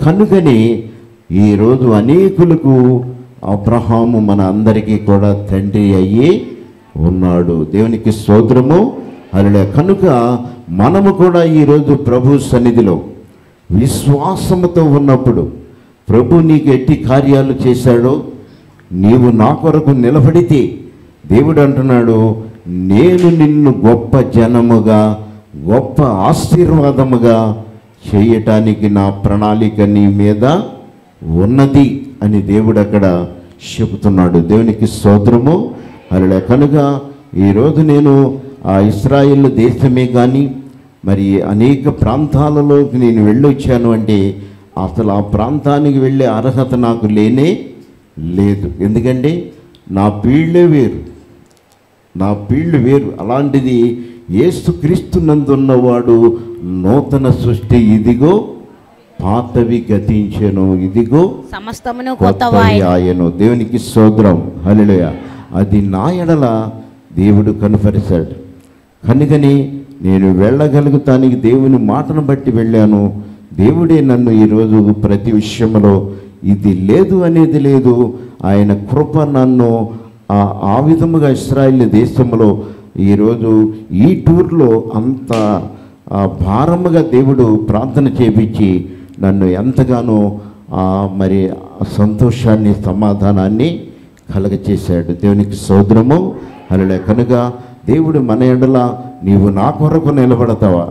కనుకని ఈరోజు అనేకులకు అబ్రహాము మన అందరికీ కూడా తండ్రి అయ్యి ఉన్నాడు దేవునికి స్తోత్రము అలా కనుక మనము కూడా ఈరోజు ప్రభు సన్నిధిలో విశ్వాసముతో ఉన్నప్పుడు ప్రభు నీకు ఎట్టి కార్యాలు చేశాడో నీవు నా కొరకు నిలబడితే దేవుడు అంటున్నాడు నేను నిన్ను గొప్ప జనముగా గొప్ప ఆశీర్వాదముగా చేయటానికి నా ప్రణాళిక నీ మీద ఉన్నది అని దేవుడు అక్కడ చెబుతున్నాడు దేవునికి స్తోత్రము అలా కనుక ఈరోజు నేను ఆ ఇస్రాయిల్ దేశమే కానీ మరి అనేక ప్రాంతాలలోకి నేను వెళ్ళొచ్చాను అంటే అసలు ఆ ప్రాంతానికి వెళ్ళే అర్హత నాకు లేనే లేదు ఎందుకంటే నా పీళ్ళే వేరు నా పీళ్ళు వేరు అలాంటిది ఏసుక్రీస్తు నందున్నవాడు నూతన సృష్టి ఇదిగో పాతవి గతించెను ఇదిగో సమస్తమును కొత్తవి కొత్తవాయి ఆయను దేవునికి సోదరం హల్లెలూయా అది నా ఎడల దేవుడు కనుపరిచాడు కనుకని నేను వెళ్ళగలుగుతానికి దేవుని మాటను బట్టి వెళ్ళాను దేవుడే నన్ను ఈరోజు ప్రతి విషయంలో ఇది లేదు అనేది లేదు ఆయన కృప నన్ను ఆ ఆ విధముగా ఇస్రాయిల్ దేశంలో ఈరోజు ఈ టూర్లో అంత ఆ భారముగా దేవుడు ప్రార్థన చేపించి నన్ను ఎంతగానో ఆ మరి ఆ సంతోషాన్ని సమాధానాన్ని కలగచేశాడు దేవునికి సోదరము అలా కనుక దేవుడు మన ఎడల నీవు నా కొరకు నిలబడతావా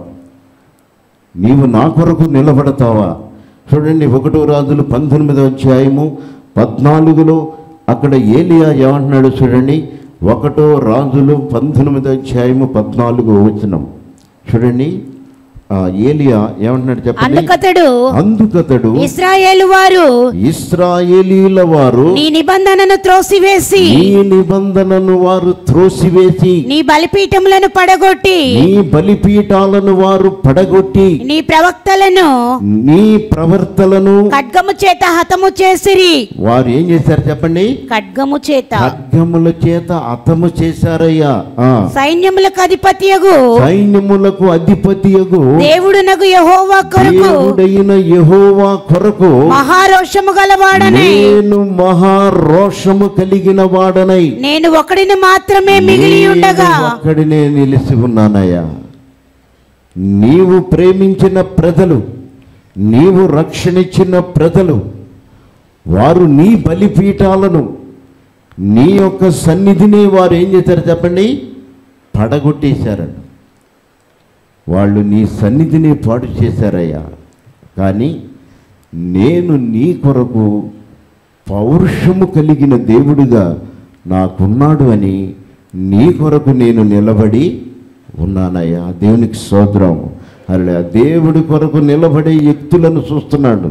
నీవు నా కొరకు నిలబడతావా చూడండి ఒకటో రాజులు పంతొమ్మిదో అధ్యాయము పద్నాలుగులో అక్కడ ఏలియా ఏమంటున్నాడు చూడండి ఒకటో రాజులు పంతొమ్మిదో అధ్యాయము పద్నాలుగు వచనం చూడండి ఆ ఏలియా ఏమంటున్నాడు చెప్పండి అందుకతడు అందుకతడు ఇస్రాయేలు వారు ఇస్రాయేలీల వారు నీ నిబంధనను త్రోసివేసి నీ నిబంధనను వారు త్రోసివేసి నీ బలిపీఠములను పడగొట్టి నీ బలిపీఠాలను వారు పడగొట్టి నీ ప్రవక్తలను నీ ప్రవర్తలను ఖడ్గము చేత హతము చేసిరి వారు ఏం చేశారు చెప్పండి ఖడ్గము చేత ఖడ్గముల చేత అతము చేశారయ్యా ఆ సైన్యములకు అధిపతియగు సైన్యములకు అధిపతియగు దేవుడునగు యెహోవా కొరకు దేవుడైన యెహోవా కొరకు మహారోషము గలవాడనై నేను మహారోషము కలిగిన వాడనై నేను ఒకడిని మాత్రమే మిగిలి ఉండగా నేను ఒక్కడినే నిలిచి ఉన్నానయ్యా నీవు ప్రేమించిన ప్రజలు నీవు రక్షణిచ్చిన ప్రజలు వారు నీ బలిపీఠాలను నీ యొక్క సన్నిధిని వారు ఏం చేశారు చెప్పండి పడగొట్టేశారండి వాళ్ళు నీ సన్నిధిని పాడు చేశారయ్యా కానీ నేను నీ కొరకు పౌరుషము కలిగిన దేవుడిగా నాకున్నాడు అని నీ కొరకు నేను నిలబడి ఉన్నానయ్యా దేవునికి సోదరం అలా దేవుడి కొరకు నిలబడే వ్యక్తులను చూస్తున్నాడు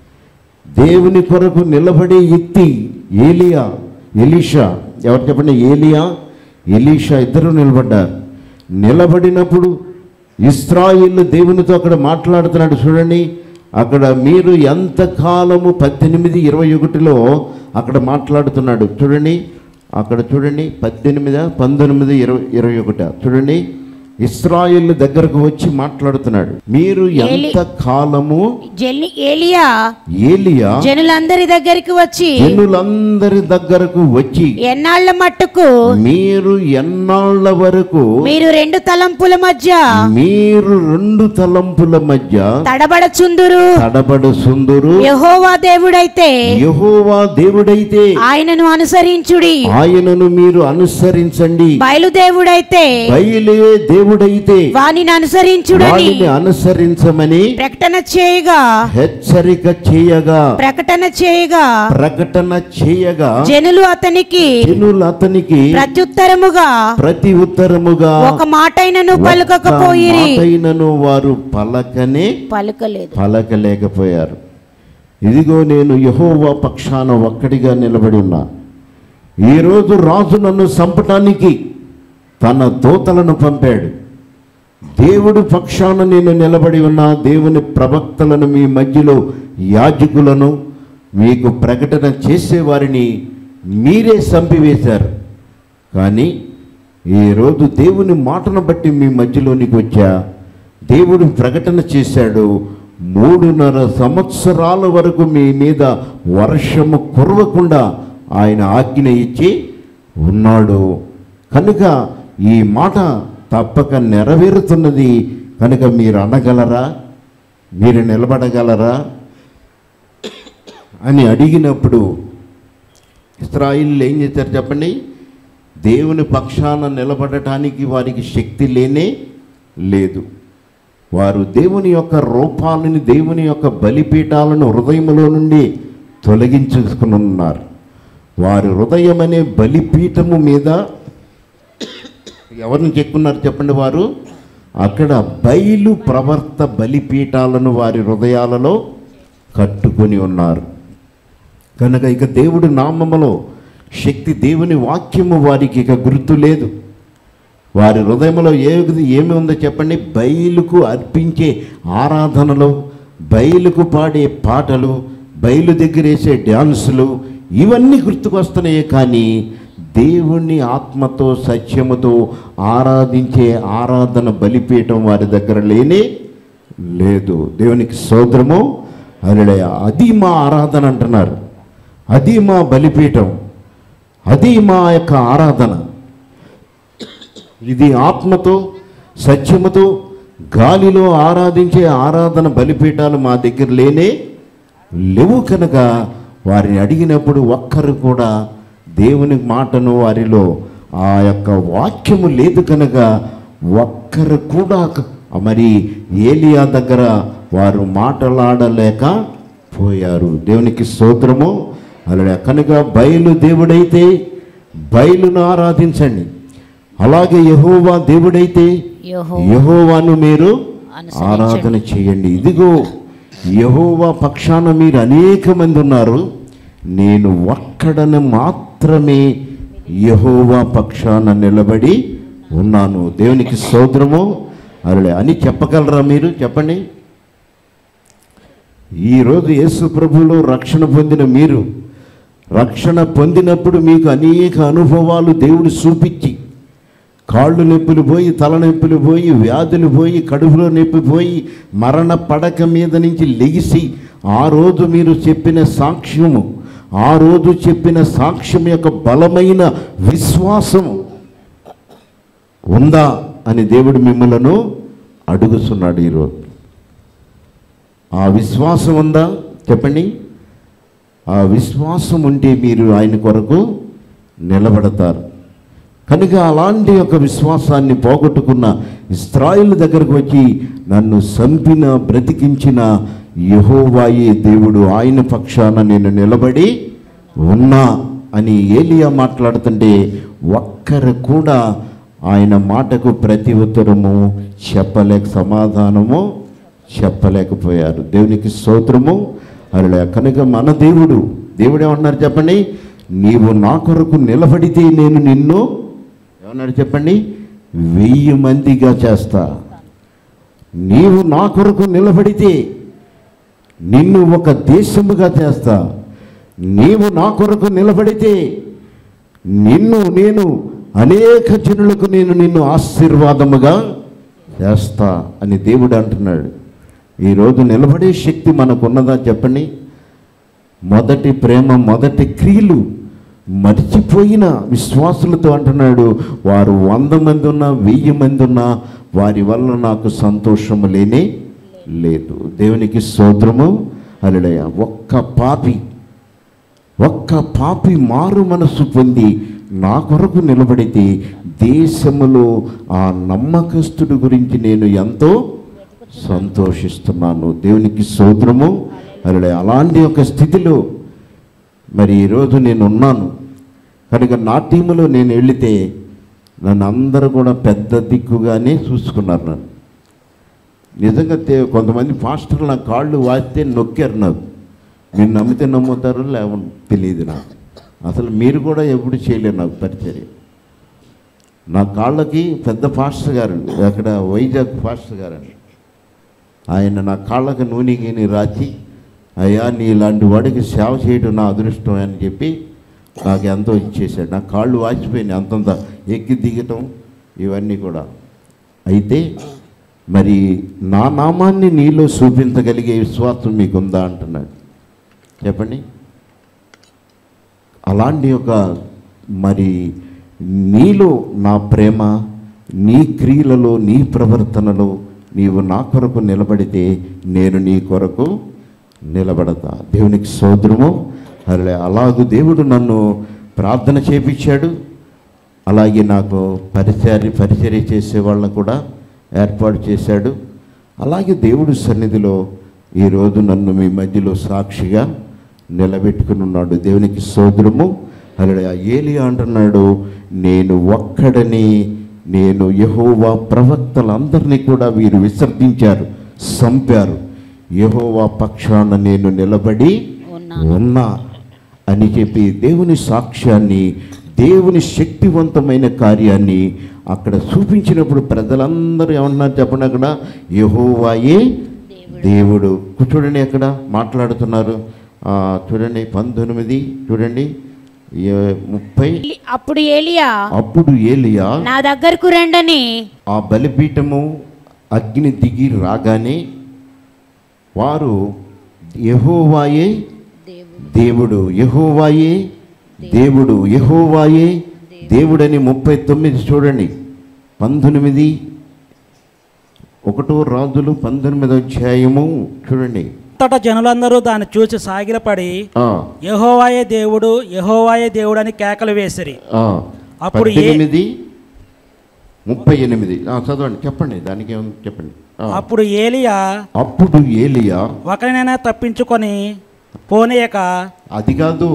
దేవుని కొరకు నిలబడే వ్యక్తి ఏలియా ఎలీషా ఎవరు చెప్పండి ఏలియా ఎలీషా ఇద్దరు నిలబడ్డారు నిలబడినప్పుడు ఇస్రాయిల్ దేవునితో అక్కడ మాట్లాడుతున్నాడు చూడండి అక్కడ మీరు ఎంత కాలము పద్దెనిమిది ఇరవై ఒకటిలో అక్కడ మాట్లాడుతున్నాడు చూడండి అక్కడ చూడండి పద్దెనిమిది పంతొమ్మిది ఇరవై ఇరవై ఒకట చూడండి ఇస్రాయిల్ దగ్గరకు వచ్చి మాట్లాడుతున్నాడు మీరు ఎంత కాలము జెల్ని ఏలియా ఏలియా జనులందరి దగ్గరికి వచ్చి జనులందరి దగ్గరకు వచ్చి ఎన్నాళ్ల మట్టుకు మీరు ఎన్నాళ్ళ వరకు మీరు రెండు తలంపుల మధ్య మీరు రెండు తలంపుల మధ్య తడబడచుందురు తడబడు సుందురు యెహోవా దేవుడైతే యెహోవా దేవుడైతే ఆయనను అనుసరించుడి ఆయనను మీరు అనుసరించండి బయలుదేవుడైతే బయలే దేవుడైతే వానిని అనుసరించుడని వారిని అనుసరించమని ప్రకటన చేయగా హెచ్చరిక చేయగా ప్రకటన చేయగా ప్రకటన చేయగా జనులు అతనికి జనులు అతనికి ప్రత్యుత్తరముగా ప్రతి ఉత్తరముగా ఒక మాటైనను పలుకకపోయిరి మాటైనను వారు పలకనే పలుకలేదు పలకలేకపోయారు ఇదిగో నేను యహోవా పక్షాన ఒక్కడిగా నిలబడి ఉన్నా ఈరోజు రాజు నన్ను చంపటానికి తన దూతలను పంపాడు దేవుడు పక్షాన నేను నిలబడి ఉన్నా దేవుని ప్రవక్తలను మీ మధ్యలో యాజకులను మీకు ప్రకటన చేసేవారిని మీరే చంపివేశారు కానీ ఈరోజు దేవుని మాటను బట్టి మీ మధ్యలోనికి వచ్చా దేవుడు ప్రకటన చేశాడు మూడున్నర సంవత్సరాల వరకు మీ మీద వర్షము కురవకుండా ఆయన ఆజ్ఞ ఇచ్చి ఉన్నాడు కనుక ఈ మాట తప్పక నెరవేరుతున్నది కనుక మీరు అనగలరా మీరు నిలబడగలరా అని అడిగినప్పుడు ఇస్రాయిల్ ఏం చేశారు చెప్పండి దేవుని పక్షాన నిలబడటానికి వారికి శక్తి లేనే లేదు వారు దేవుని యొక్క రూపాలని దేవుని యొక్క బలిపీఠాలను హృదయంలో నుండి తొలగించుకుని ఉన్నారు వారి హృదయం అనే బలిపీఠము మీద ఎవరిని చెక్కున్నారు చెప్పండి వారు అక్కడ బయలు ప్రవర్త బలిపీఠాలను వారి హృదయాలలో కట్టుకొని ఉన్నారు కనుక ఇక దేవుడి నామములో శక్తి దేవుని వాక్యము వారికి ఇక గుర్తు లేదు వారి హృదయంలో ఏది ఏమి ఉందో చెప్పండి బయలుకు అర్పించే ఆరాధనలు బయలుకు పాడే పాటలు బయలు దగ్గర వేసే డ్యాన్సులు ఇవన్నీ గుర్తుకొస్తున్నాయి కానీ దేవుణ్ణి ఆత్మతో సత్యముతో ఆరాధించే ఆరాధన బలిపీఠం వారి దగ్గర లేనే లేదు దేవునికి సోదరము అరుడయ అది మా ఆరాధన అంటున్నారు అది మా బలిపీఠం అది మా యొక్క ఆరాధన ఇది ఆత్మతో సత్యముతో గాలిలో ఆరాధించే ఆరాధన బలిపీఠాలు మా దగ్గర లేనే లేవు కనుక వారిని అడిగినప్పుడు ఒక్కరు కూడా దేవుని మాటను వారిలో ఆ యొక్క వాక్యము లేదు కనుక ఒక్కరు కూడా మరి ఏలియా దగ్గర వారు మాటలాడలేక పోయారు దేవునికి స్తోత్రము అలా కనుక బయలు దేవుడైతే బయలును ఆరాధించండి అలాగే యహోవా దేవుడైతే యెహోవా యహోవాను మీరు అనుసరించండి. ఆరాధన చేయండి ఇదిగో యహోవా పక్షాన మీరు అనేక మంది ఉన్నారు నేను ఒక్కడను మాత్రమే యహోవా పక్షాన నిలబడి ఉన్నాను దేవునికి సోదరము అరలే అని చెప్పగలరా మీరు చెప్పండి ఈరోజు యేసు ప్రభులో రక్షణ పొందిన మీరు రక్షణ పొందినప్పుడు మీకు అనేక అనుభవాలు దేవుడు చూపించి కాళ్ళు నొప్పులు పోయి తల నొప్పులు పోయి వ్యాధులు పోయి కడుపులో నొప్పి పోయి మరణ పడక మీద నుంచి లెగిసి ఆ రోజు మీరు చెప్పిన సాక్ష్యము ఆ రోజు చెప్పిన సాక్ష్యం యొక్క బలమైన విశ్వాసము ఉందా అని దేవుడు మిమ్మలను అడుగుతున్నాడు ఈరోజు ఆ విశ్వాసం ఉందా చెప్పండి ఆ విశ్వాసం ఉంటే మీరు ఆయన కొరకు నిలబడతారు కనుక అలాంటి ఒక విశ్వాసాన్ని పోగొట్టుకున్న ఇస్రాయిల్ దగ్గరకు వచ్చి నన్ను సంపిన బ్రతికించిన యహోవాయే దేవుడు ఆయన పక్షాన నేను నిలబడి ఉన్నా అని ఏలియా మాట్లాడుతుంటే ఒక్కరు కూడా ఆయన మాటకు ప్రతి ఉత్తరము చెప్పలేక సమాధానము చెప్పలేకపోయారు దేవునికి స్తోత్రము అలా కనుక మన దేవుడు దేవుడు ఏమన్నారు చెప్పండి నీవు నా కొరకు నిలబడితే నేను నిన్ను ఏమన్నాడు చెప్పండి వెయ్యి మందిగా చేస్తా నీవు నా కొరకు నిలబడితే నిన్ను ఒక దేశముగా చేస్తా నీవు నా కొరకు నిలబడితే నిన్ను నేను అనేక జనులకు నేను నిన్ను ఆశీర్వాదముగా చేస్తా అని దేవుడు అంటున్నాడు ఈరోజు నిలబడే శక్తి మనకున్నదా చెప్పండి మొదటి ప్రేమ మొదటి క్రియలు మర్చిపోయిన విశ్వాసులతో అంటున్నాడు వారు వంద మంది ఉన్నా వెయ్యి మంది ఉన్నా వారి వల్ల నాకు సంతోషము లేనే లేదు దేవునికి స్తోత్రము అలడయ ఒక్క పాపి ఒక్క పాపి మారు మనసు పొంది నా కొరకు నిలబడితే దేశములో ఆ నమ్మకస్తుడి గురించి నేను ఎంతో సంతోషిస్తున్నాను దేవునికి స్తోత్రము అలా అలాంటి ఒక స్థితిలో మరి ఈరోజు నేను ఉన్నాను కనుక నా టీములో నేను వెళితే నన్ను అందరూ కూడా పెద్ద దిక్కుగానే చూసుకున్నారు నన్ను నిజంగా తే- కొంతమంది పాస్టర్లు నా కాళ్ళు వాస్తే నొక్కారు నాకు మీరు నమ్మితే నమ్ముతారో లేవ తెలియదు నాకు అసలు మీరు కూడా ఎప్పుడు చేయలేరు నాకు పరిచర్య నా కాళ్ళకి పెద్ద పాస్టర్ గారండి అక్కడ వైజాగ్ పాస్టర్ గారండి ఆయన నా కాళ్ళకి నూనె గీని రాచి అయ్యా నీ ఇలాంటి వాడికి సేవ చేయడం నా అదృష్టం అని చెప్పి నాకు ఎంతో ఇచ్చేసాడు నా కాళ్ళు వాచిపోయినాయి అంతంత ఎక్కి దిగటం ఇవన్నీ కూడా అయితే మరి నా నామాన్ని నీలో చూపించగలిగే విశ్వాసం మీకుందా అంటున్నాడు చెప్పండి అలాంటి ఒక మరి నీలో నా ప్రేమ నీ క్రియలలో నీ ప్రవర్తనలో నీవు నా కొరకు నిలబడితే నేను నీ కొరకు నిలబడతా దేవునికి సోదరము అలా అలాగూ దేవుడు నన్ను ప్రార్థన చేపించాడు అలాగే నాకు పరిచర్య పరిచర్య చేసే వాళ్ళని కూడా ఏర్పాటు చేశాడు అలాగే దేవుడి సన్నిధిలో ఈరోజు నన్ను మీ మధ్యలో సాక్షిగా నిలబెట్టుకుని ఉన్నాడు దేవునికి సోదరము అలా ఏలియా అంటున్నాడు నేను ఒక్కడని నేను యహోవా ప్రవక్తలందరినీ కూడా వీరు విసర్జించారు సంపారు యహోవా పక్షాన నేను నిలబడి ఉన్నా అని చెప్పి దేవుని సాక్ష్యాన్ని దేవుని శక్తివంతమైన కార్యాన్ని అక్కడ చూపించినప్పుడు ప్రజలందరూ ఏమన్నారు చెప్పండి అక్కడ యహోవాయే దేవుడు చూడండి అక్కడ మాట్లాడుతున్నారు ఆ, చూడండి పంతొమ్మిది చూడండి ఏ- ముప్పై అప్పుడు ఏలియా అప్పుడు ఏలియా నా దగ్గరకు రండని ఆ బలిపీఠము అగ్ని దిగి రాగానే వారు యహోవాయే దేవుడు యహోవాయే దేవుడు యహోవాయే దేవుడని ముప్పై తొమ్మిది చూడండి పంతొమ్మిది ఒకటో రాజులు పంతొమ్మిదో అధ్యాయము చూడండి అంతటా జనులందరూ దాన్ని చూసి సాగిలపడి ఆ, యహోవాయే దేవుడు యహోవాయే దేవుడు అని కేకలు వేసిరి ఆ. అప్పుడు ఏ- పద్దెనిమిది ముప్పై ఎనిమిది ఆ, చదవండి చెప్పండి దానికి ఏముంది చెప్పండి ఆ. అప్పుడు ఏలియా అప్పుడు ఏలియా ఒకరినైనా తప్పించుకొని పోనీయక అది కాదు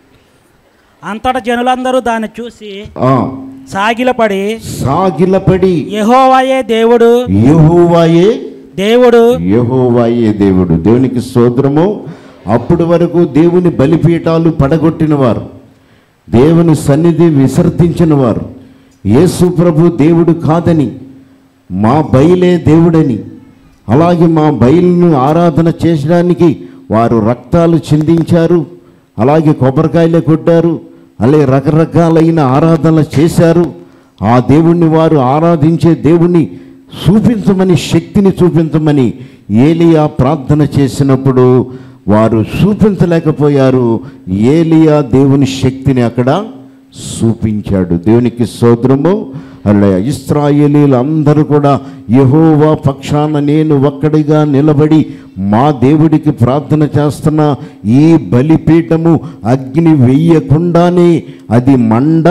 అంతటా జనులందరూ దాన్ని చూసి ఆ, సాగిలపడి సాగిలపడి యహోవాయే దేవుడు యెహోవాయే దేవుడు యెహోవాయే దేవుడు దేవునికి స్తోత్రము అప్పటి వరకు దేవుని బలిపీఠాలు పడగొట్టిన వారు దేవుని సన్నిధి విసర్జించిన వారు యేసు ప్రభు దేవుడు కాదని మా బయలే దేవుడని అలాగే మా బయలును ఆరాధన చేసడానికి వారు రక్తాలు చిందించారు అలాగే కొబ్బరికాయలే కొట్టారు అలాగే రకరకాలైన ఆరాధనలు చేశారు ఆ దేవుణ్ణి వారు ఆరాధించే దేవుణ్ణి చూపించమని శక్తిని చూపించమని ఏలియా ప్రార్థన చేసినప్పుడు వారు చూపించలేకపోయారు ఏలియా దేవుని శక్తిని అక్కడ చూపించాడు దేవునికి సోదరము అలా ఇస్రాయేలీలు అందరూ కూడా యహోవా పక్షాన నేను ఒక్కడిగా నిలబడి మా దేవుడికి ప్రార్థన చేస్తున్న ఈ బలిపీఠము అగ్ని వెయ్యకుండానే అది మండ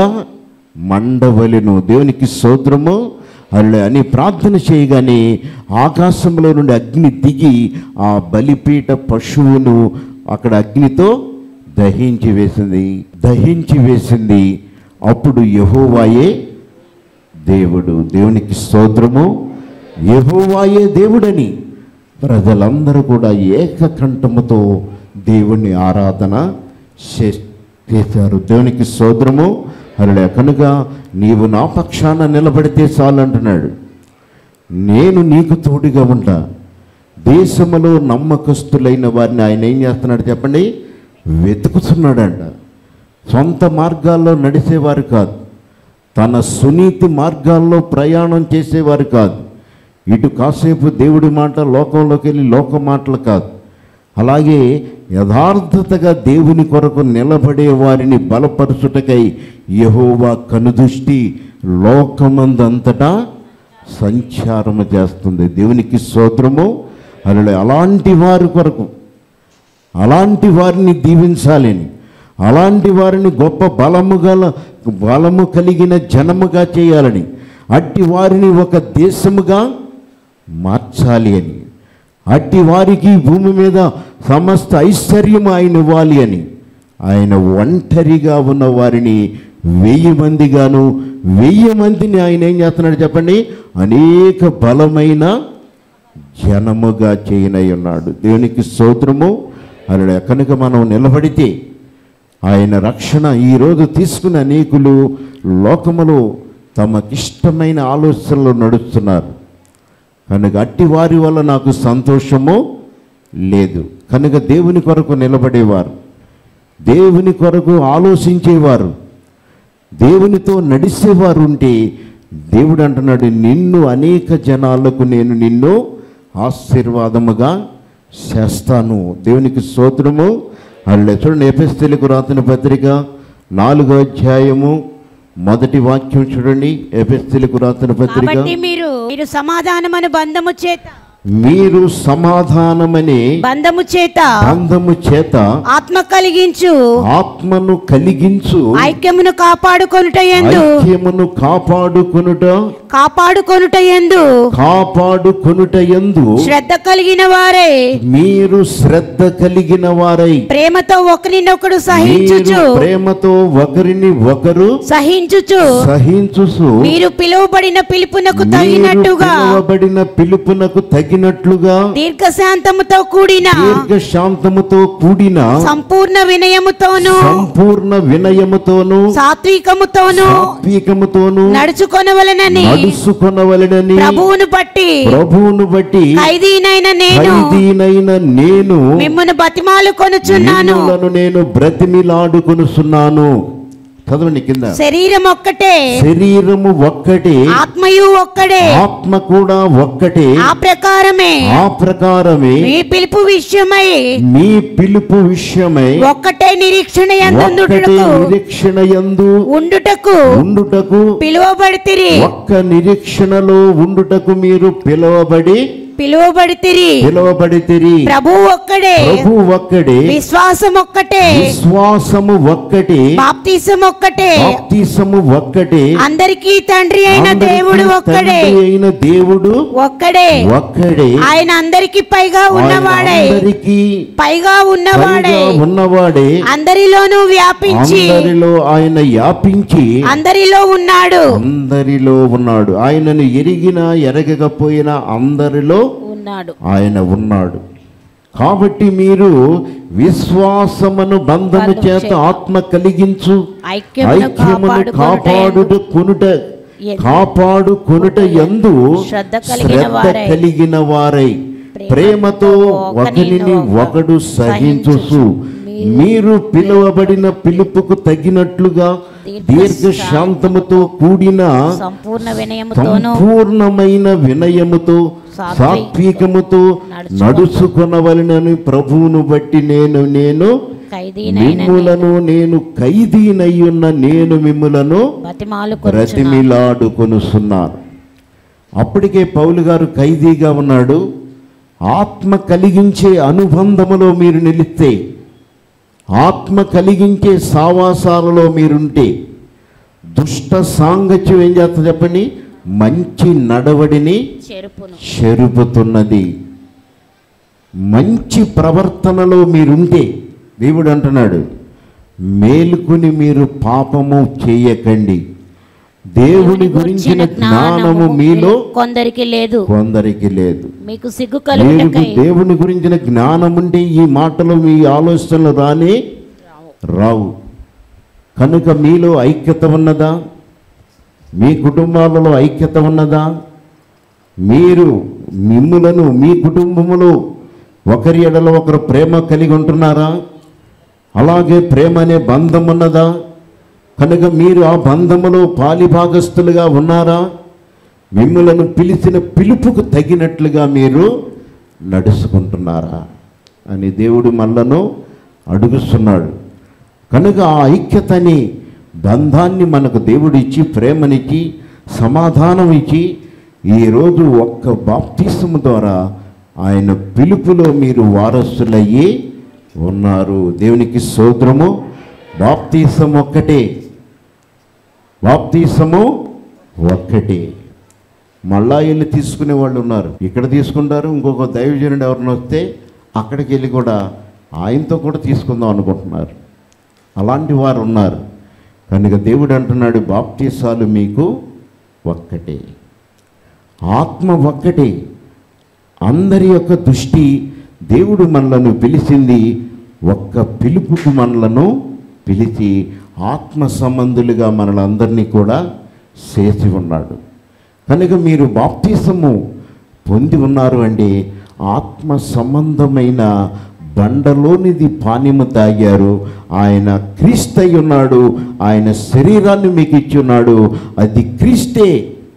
మండవలెను దేవునికి సోదరము అలా అని ప్రార్థన చేయగానే ఆకాశంలో నుండి అగ్ని దిగి ఆ బలిపీఠ పశువును అక్కడ అగ్నితో దహించి వేసింది దహించి వేసింది అప్పుడు యహోవాయే దేవుడు దేవునికి స్తోత్రము యెహోవాయే దేవుడని ప్రజలందరూ కూడా ఏకకంఠముతో దేవుణ్ణి ఆరాధన చే- చేశారు దేవునికి స్తోత్రము అలా కనుక నీవు నా పక్షాన నిలబడితే చాలు అంటున్నాడు నేను నీకు తోడుగా ఉంటా దేశములో నమ్మకస్తులైన వారిని ఆయన ఏం చేస్తున్నాడు చెప్పండి వెతుకుతున్నాడంట సొంత మార్గాల్లో నడిచేవారు కాదు తన సునీతి మార్గాల్లో ప్రయాణం చేసేవారు కాదు ఇటు కాసేపు దేవుడి మాట లోకంలోకి వెళ్ళి లోక మాటలు కాదు అలాగే యథార్థతగా దేవుని కొరకు నిలబడే వారిని బలపరుచుటకై యహోవా కనుదృష్టి లోకమందంతటా సంచారము చేస్తుంది దేవునికి స్తోత్రము అలా అలాంటి వారి కొరకు అలాంటి వారిని దీవించాలని అలాంటి వారిని గొప్ప బలము గల బలము కలిగిన జనముగా చేయాలని అట్టి వారిని ఒక దేశముగా మార్చాలి అని అట్టి వారికి భూమి మీద సమస్త ఐశ్వర్యం ఆయన ఇవ్వాలి అని ఆయన ఒంటరిగా ఉన్న వారిని వెయ్యి మందిగాను వెయ్యి మందిని ఆయన ఏం చేస్తున్నాడు చెప్పండి అనేక బలమైన జనముగా చేయనై ఉన్నాడు దేవునికి స్తోత్రము అలా కనుక మనం నిలబడితే ఆయన రక్షణ ఈరోజు తీసుకున్న అనేకులు లోకములో తమకిష్టమైన ఆలోచనలు నడుస్తున్నారు కనుక అట్టి వారి వల్ల నాకు సంతోషము లేదు కనుక దేవుని కొరకు నిలబడేవారు దేవుని కొరకు ఆలోచించేవారు దేవునితో నడిచేవారు ఉంటే దేవుడు అంటున్నాడు నిన్ను అనేక జనాలకు నేను నిన్ను ఆశీర్వాదముగా చేస్తాను దేవునికి స్తోత్రము అల్లే చూడండి ఎఫెస్తెలకు రాసిన పత్రిక నాలుగో అధ్యాయము మొదటి వాక్యం చూడండి ఎఫెస్తెలకు రాసిన పత్రిక కాబట్టి మీరు మీరు సమాధానమను బంధము చేత మీరు సమాధానమనే బంధము చేత బంధము చేత ఆత్మ కలిగించు ఆత్మను కలిగించు ఐక్యమును కాపాడుకొనుట ఎందు ఐక్యమును కాపాడుకొనుట కాపాడుకొనుట ఎందు కాపాడుకొనుట యందు శ్రద్ధ కలిగిన వారే మీరు శ్రద్ధ కలిగిన వారై ప్రేమతో ఒకరినొకడు మీరు సహించుచు ప్రేమతో ఒకరిని ఒకరు సహించుచు సహించుసు మీరు పిలువబడిన పిలుపునకు మీరు తగినట్టుగా పిలువబడిన పిలుపునకు తగినట్లుగా దీర్ఘశాంతముతో కూడిన దీర్ఘ శాంతముతో కూడిన సంపూర్ణ వినయముతోను సంపూర్ణ వినయముతోను సాత్వికముతోను సాత్వికముతోను నడుచుకొనవలనని నడుచుకొనవలెనని ప్రభువును బట్టి ప్రభువును బట్టి ఖైదీనైన నేను ఖైదీనైన నేను మిమ్మల్ని బతిమాలు కొనుచున్నాను మిమ్ములను నేను బ్రతిమిలాడుకొనుచున్నాను చదవండి కింద శరీరం ఒక్కటే శరీరము ఒక్కటే ఆత్మయు ఒక్కడే ఆత్మ కూడా ఒక్కటే ఆ ప్రకారమే ఆ ప్రకారమే మీ పిలుపు విషయమై మీ పిలుపు విషయమై ఒక్కటే నిరీక్షణ ఒక్కటే ఎందుటకు నిరీక్షణ యందు ఉండుటకు ఉండుటకు పిలువబడితిరి ఒక్క నిరీక్షణలో ఉండుటకు మీరు పిలువబడి పిలువబడితిరి పిలువబడితిరి ప్రభు ఒక్కడే ప్రభు ఒక్కడే విశ్వాసం ఒక్కటే విశ్వాసము ఒక్కటే బాప్తిసం ఒక్కటే బాప్తిసము ఒక్కటే అందరికీ తండ్రి అయిన అందరికీ దేవుడు ఒక్కడే తండ్రి అయిన దేవుడు ఒక్కడే ఒక్కడే ఆయన అందరికీ పైగా ఆయన ఉన్నవాడై అందరికీ పైగా ఉన్నవాడై పైగా ఉన్నవాడే అందరిలోనూ వ్యాపించి అందరిలో ఆయన వ్యాపించి అందరిలో ఉన్నాడు అందరిలో ఉన్నాడు ఆయనను ఎరిగినా ఎరగకపోయినా అందరిలో ఉన్నాడు ఆయన ఉన్నాడు కాబట్టి మీరు విశ్వాసమును బంధము బంధము చేత చేత ఆత్మ కలిగించు ఐక్యమును ఐక్యమును కాపాడుకొనుట కాపాడు కొనుట ఎందు కాపాడు కొనుట ఎందు శ్రద్ధ కలిగిన శ్రద్ధ వారై, కలిగిన వారై ప్రేమతో ఒకరిని ఒకడు సహించుసు మీరు పిలువబడిన పిలుపుకు తగినట్లుగా దీర్ఘ శాంతముతో కూడిన సంపూర్ణ వినయముతోను సంపూర్ణమైన వినయముతో సాత్వికముతో నడుచుకొనవలనని ప్రభువును బట్టి నేను నేను ఖైదీనైన మిమ్ములను నేను ఖైదీనయ్యున్న నేను మిమ్ములను బతిమాలు బ్రతిమిలాడుకొనుచున్నాను అప్పటికే పౌలు గారు ఖైదీగా ఉన్నాడు ఆత్మ కలిగించే అనుబంధములో మీరు నిలిస్తే ఆత్మ కలిగించే సావాసాలలో మీరుంటే దుష్ట సాంగత్యం ఏం చేస్తా చెప్పండి మంచి నడవడిని చెరుపును చెరుపుతున్నది మంచి ప్రవర్తనలో మీరుంటే దేవుడు అంటున్నాడు మేలుకుని మీరు పాపము చేయకండి దేవుని గురించిన జ్ఞానము మీలో కొందరికి లేదు కొందరికి లేదు మీకు సిగ్గు మీకు కలుగుటకై దేవుని గురించిన జ్ఞానం ఉంటే ఈ మాటలు మీ ఆలోచనలు రాని రావు కనుక మీలో ఐక్యత ఉన్నదా మీ కుటుంబాలలో ఐక్యత ఉన్నదా మీరు మిమ్ములను మీ కుటుంబములో ఒకరి ఎడల ఒకరు ప్రేమ కలిగి ఉంటున్నారా అలాగే ప్రేమ అనే బంధం ఉన్నదా కనుక మీరు ఆ బంధములో పాలిభాగస్తులుగా ఉన్నారా మిమ్మలను పిలిచిన పిలుపుకు తగినట్లుగా మీరు నడుచుకుంటున్నారా అని దేవుడు మనలను అడుగుస్తున్నాడు కనుక ఆ ఐక్యతని బంధాన్ని మనకు దేవుడు ఇచ్చి ప్రేమనిచ్చి సమాధానం ఇచ్చి ఈరోజు ఒక్క బాప్తిసము ద్వారా ఆయన పిలుపులో మీరు వారసులయ్యి ఉన్నారు దేవునికి సోద్రము బాప్తీసం ఒక్కటే బాప్తీసము ఒక్కటే మళ్ళా వెళ్ళి తీసుకునే వాళ్ళు ఉన్నారు ఇక్కడ తీసుకుంటారు ఇంకొక దైవజనుడు ఎవరిని వస్తే అక్కడికి వెళ్ళి కూడా ఆయనతో కూడా తీసుకుందాం అనుకుంటున్నారు అలాంటి వారు ఉన్నారు కనుక దేవుడు అంటున్నాడు బాప్తీసాలు మీకు ఒక్కటే ఆత్మ ఒక్కటే అందరి యొక్క దృష్టి దేవుడు మనలను పిలిచింది ఒక్క పిలుపుకు మనలను పిలిచి ఆత్మ సంబంధులుగా మనలందరినీ కూడా చేసి ఉన్నాడు కనుక మీరు బాప్తిసము పొంది ఉన్నారు అంటే ఆత్మ సంబంధమైన బండలోనిది పానీము తాగారు ఆయన క్రీస్తై ఉన్నాడు ఆయన శరీరాన్ని మీకు ఇచ్చి ఉన్నాడు అది క్రీస్తే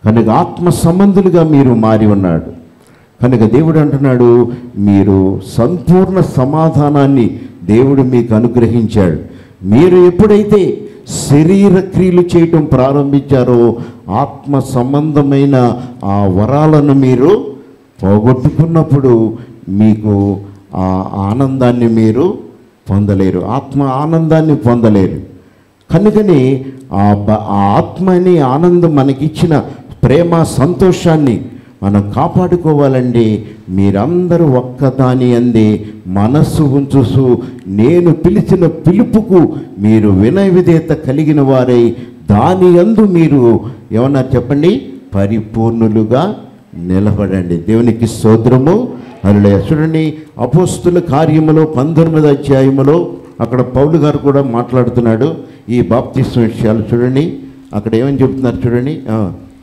కనుక ఆత్మ సంబంధులుగా మీరు మారి ఉన్నాడు కనుక దేవుడు అంటున్నాడు మీరు సంపూర్ణ సమాధానాన్ని దేవుడు మీకు అనుగ్రహించాడు మీరు ఎప్పుడైతే శరీర క్రియలు చేయటం ప్రారంభించారో ఆత్మ సంబంధమైన ఆ వరాలను మీరు పోగొట్టుకున్నప్పుడు మీకు ఆ ఆనందాన్ని మీరు పొందలేరు ఆత్మ ఆనందాన్ని పొందలేరు కనుకని ఆ బ- ఆ ఆత్మని ఆనందం మనకిచ్చిన ప్రేమ సంతోషాన్ని మనం కాపాడుకోవాలండి మీరందరూ ఒక్కదాని అంది మనస్సు ఉంచుసు నేను పిలిచిన పిలుపుకు మీరు వినయ విధేయత కలిగిన వారై దాని అందు మీరు ఏమన్నా చెప్పండి పరిపూర్ణులుగా నిలబడండి దేవునికి స్తోత్రము అలా చూడండి అపోస్తుల కార్యములో పంతొమ్మిది అధ్యాయములో అక్కడ పౌలు గారు కూడా మాట్లాడుతున్నాడు ఈ బాప్తిస్మ విషయాలు చూడండి అక్కడ ఏమని చెప్తున్నారు చూడండి ఆ.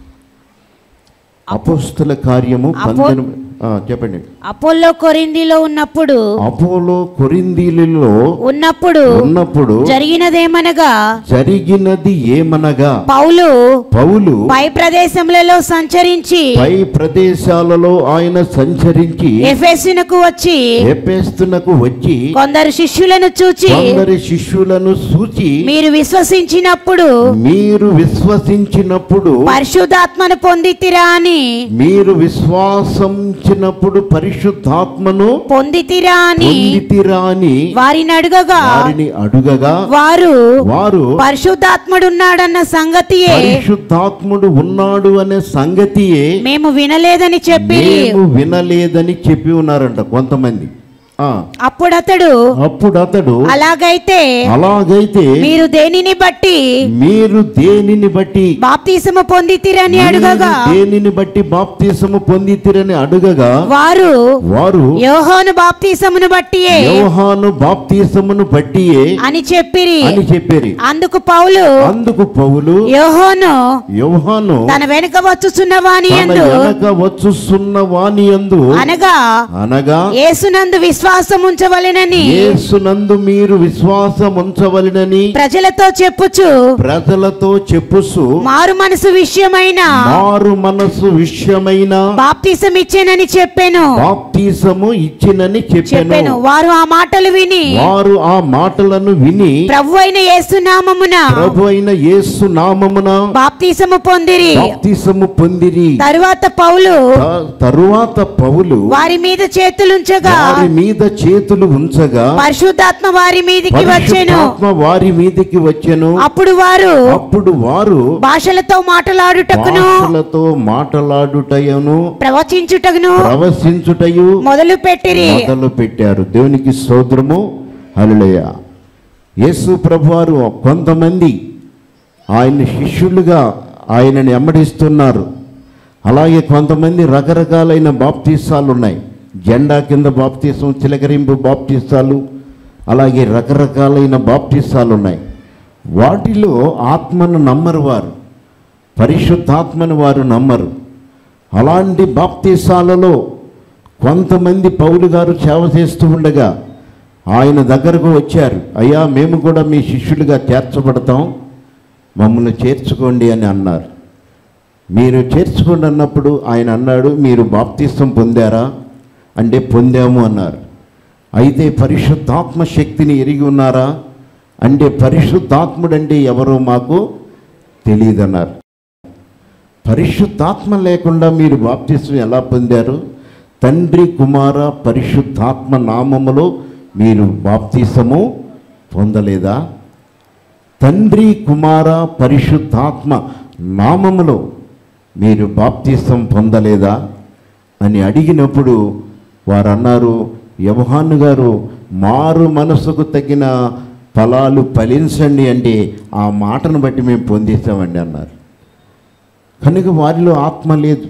అపోస్తుల కార్యము అపో- పంతొమ్మిది ఆ, చెప్పండి అపోల్లో కొరిందిలో ఉన్నప్పుడు అపోలో కొరిందీలలో ఉన్నప్పుడు ఉన్నప్పుడు జరిగినదేమనగా జరిగినది ఏమనగా పౌలు పౌలు పై ప్రదేశములలో సంచరించి పై ప్రదేశాలలో ఆయన సంచరించి ఎఫెసునకు వచ్చి ఎపేస్తునకు వచ్చి కొందరు శిష్యులను చూచి కొందరి శిష్యులను సూచి మీరు విశ్వసించినప్పుడు మీరు విశ్వసించినప్పుడు పరిశుద్ధాత్మను పొందితిరా అని మీరు విశ్వాసించినప్పుడు పరిశుద్ధాత్మను పొందితిరా అని పొందితిరా అని వారిని అడుగగా వారిని అడుగగా వారు వారు పరిశుద్ధాత్ముడున్నాడన్న సంగతియే పరిశుద్ధాత్ముడు ఉన్నాడు అనే సంగతియే మేము వినలేదని చెప్పి మేము వినలేదని చెప్పి ఉన్నారంట కొంతమంది ఆ అప్పుడతడు అప్పుడు అతడు అలాగైతే అలాగైతే మీరు దేనిని బట్టి మీరు దేనిని బట్టి బాప్తిసము పొందితిరని మీరు అడుగగా దేనిని బట్టి బాప్తీసము పొందితిరని అడుగగా వారు వారు యోహోను బాప్తిసమును బట్టియే యోహాను బాప్తీసమును బట్టియే అని చెప్పిరి అని చెప్పారు అందుకు పౌలు అందుకు పౌలు యోహోను యోహాను తన వెనుక వచ్చుచున్న వాని తన యందు వెనక వచ్చుస్తున్న వాని యందు అనగా అనగా యేసునందు విశ్వాసం ఉంచవలెనని యేసునందు మీరు విశ్వాసం ఉంచవలెనని ప్రజలతో చెప్పుచు ప్రజలతో చెప్పుసు మారు మనసు విషయమైన మారు మనసు విషయమైన బాప్తిసం ఇచ్చేనని చెప్పాను బాప్తీసము ఇచ్చినని చెప్పాను చెప్పాను వారు ఆ మాటలు విని వారు ఆ మాటలను విని ప్రభు అయిన యేసునామమున ప్రభు అయిన యేసు నామమున బాప్తిసము పొందిరి బాప్తీసము పొందిరి తరువాత పౌలు త- తరువాత పౌలు వారి మీద చేతులుంచగా వారి మీద చేతులు ఉంచగా పరిశుద్ధాత్మ వారి మీదికి వచ్చెను పరిశుద్ధాత్మ వారి మీదకి వచ్చెను అప్పుడు వారు అప్పుడు వారు భాషలతో మాట్లాడుటకును భాషలతో మాటలాడుటయను ప్రవచించుటకును ప్రవశించుటయు మొదలు పెట్టిరి మొదలు పెట్టారు దేవునికి స్తోత్రము హల్లెలూయా యేసు ప్రభువారు కొంతమంది ఆయన శిష్యులుగా ఆయనని ఎమ్మడిస్తున్నారు అలాగే కొంతమంది రకరకాలైన బాప్తీసాలు ఉన్నాయి జెండా కింద బాప్తీసం చిలకరింపు బాప్తీసాలు అలాగే రకరకాలైన బాప్తీసాలు ఉన్నాయి వాటిలో ఆత్మను నమ్మరు వారు పరిశుద్ధాత్మను వారు నమ్మరు అలాంటి బాప్తీసాలలో కొంతమంది పౌలు గారు సేవ చేస్తూ ఉండగా ఆయన దగ్గరకు వచ్చారు అయ్యా మేము కూడా మీ శిష్యులుగా చేర్చబడతాం మమ్మల్ని చేర్చుకోండి అని అన్నారు మీరు చేర్చుకోండి అన్నప్పుడు ఆయన అన్నాడు మీరు బాప్తీసం పొందారా అంటే పొందాము అన్నారు అయితే పరిశుద్ధాత్మ శక్తిని ఎరిగి ఉన్నారా అంటే పరిశుద్ధాత్ముడంటే ఎవరో మాకు తెలియదన్నారు పరిశుద్ధాత్మ లేకుండా మీరు బాప్తిస్వం ఎలా పొందారు తండ్రి కుమార పరిశుద్ధాత్మ నామములో మీరు బాప్తిసము పొందలేదా తండ్రి కుమార పరిశుద్ధాత్మ నామములో మీరు బాప్తిసం పొందలేదా అని అడిగినప్పుడు వారు అన్నారు యవహాను గారు మారు మనసుకు తగిన ఫలాలు ఫలించండి అంటే ఆ మాటను బట్టి మేము పొందేశామండి అన్నారు కనుక వారిలో ఆత్మ లేదు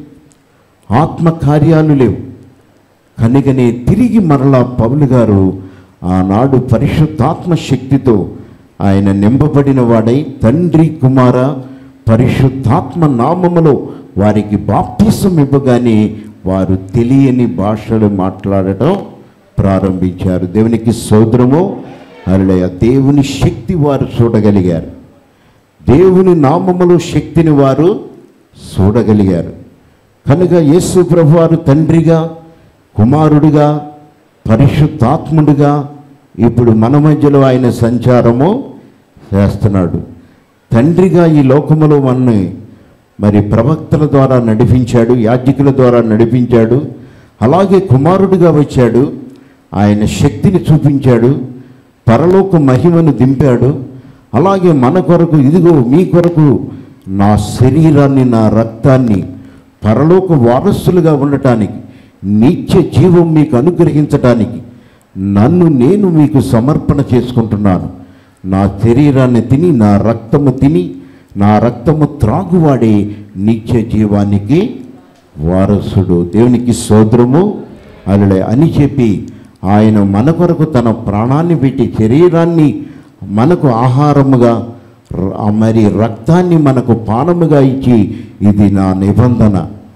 ఆత్మ కార్యాలు లేవు కనుకనే తిరిగి మరలా పౌలు గారు ఆనాడు పరిశుద్ధాత్మ శక్తితో ఆయన నింపబడిన వాడై తండ్రి కుమార పరిశుద్ధాత్మ నామములో వారికి బాప్తిసం ఇవ్వగానే వారు తెలియని భాషలు మాట్లాడటం ప్రారంభించారు దేవునికి సోదరము అరళయ దేవుని శక్తి వారు చూడగలిగారు దేవుని నామములో శక్తిని వారు చూడగలిగారు కనుక యేసు ప్రభువారు తండ్రిగా కుమారుడిగా పరిశుద్ధాత్ముడిగా ఇప్పుడు మన మధ్యలో ఆయన సంచారము చేస్తున్నాడు తండ్రిగా ఈ లోకములో మనని మరి ప్రవక్తల ద్వారా నడిపించాడు యాజ్ఞికుల ద్వారా నడిపించాడు అలాగే కుమారుడిగా వచ్చాడు ఆయన శక్తిని చూపించాడు పరలోక మహిమను దింపాడు అలాగే మన కొరకు ఇదిగో మీ కొరకు నా శరీరాన్ని నా రక్తాన్ని పరలోక వారసులుగా ఉండటానికి నిత్య జీవం మీకు అనుగ్రహించటానికి నన్ను నేను మీకు సమర్పణ చేసుకుంటున్నాను నా శరీరాన్ని తిని నా రక్తము తిని నా రక్తము త్రాగువాడే నిత్య జీవానికి వారసుడు దేవునికి సోదరము అలలే అని చెప్పి ఆయన మన కొరకు తన ప్రాణాన్ని పెట్టి శరీరాన్ని మనకు ఆహారముగా ర- మరి రక్తాన్ని మనకు పానముగా ఇచ్చి ఇది నా నిబంధన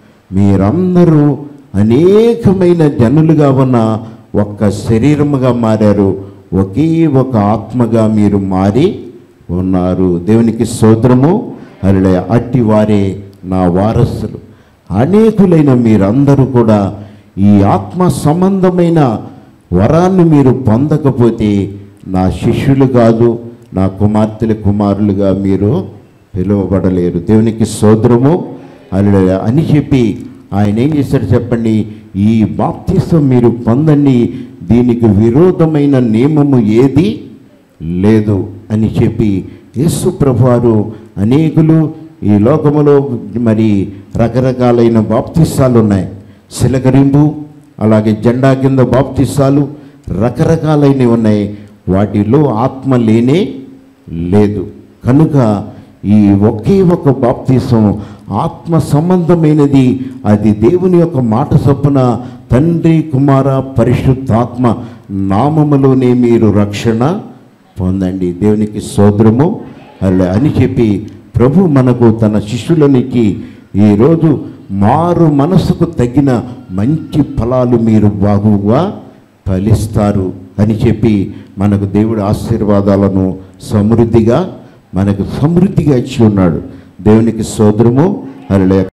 మీరందరూ అనేకమైన జనులుగా ఉన్న ఒక్క శరీరముగా మారారు ఒకే ఒక ఆత్మగా మీరు మారి ఉన్నారు దేవునికి సోదరము అలా అట్టి వారే నా వారసులు అనేకులైన మీరందరూ కూడా ఈ ఆత్మ సంబంధమైన వరాన్ని మీరు పొందకపోతే నా శిష్యులు కాదు నా కుమార్తెల కుమారులుగా మీరు పిలువబడలేరు దేవునికి సోదరము అలా అని చెప్పి ఆయన ఏం చేశాడు చెప్పండి ఈ బాప్తిసం మీరు పొందండి దీనికి విరోధమైన నియమము ఏది లేదు అని చెప్పి యేసు ప్రభువారు అనేకులు ఈ లోకములో మరి రకరకాలైన బాప్తిసాలు ఉన్నాయి శిలకరింపు అలాగే జెండా కింద బాప్తిసాలు రకరకాలైనవి ఉన్నాయి వాటిలో ఆత్మ లేనే లేదు కనుక ఈ ఒకే ఒక బాప్తిసం ఆత్మ సంబంధమైనది అది దేవుని యొక్క మాట చొప్పున తండ్రి కుమార పరిశుద్ధాత్మ నామములోనే మీరు రక్షణ పొందండి దేవునికి సోదరము అలా అని చెప్పి ప్రభు మనకు తన శిష్యులనికి ఈరోజు మారు మనసుకు తగిన మంచి ఫలాలు మీరు బాగుగా ఫలిస్తారు అని చెప్పి మనకు దేవుడు ఆశీర్వాదాలను సమృద్ధిగా మనకు సమృద్ధిగా ఇచ్చి ఉన్నాడు దేవునికి సోదరము అలా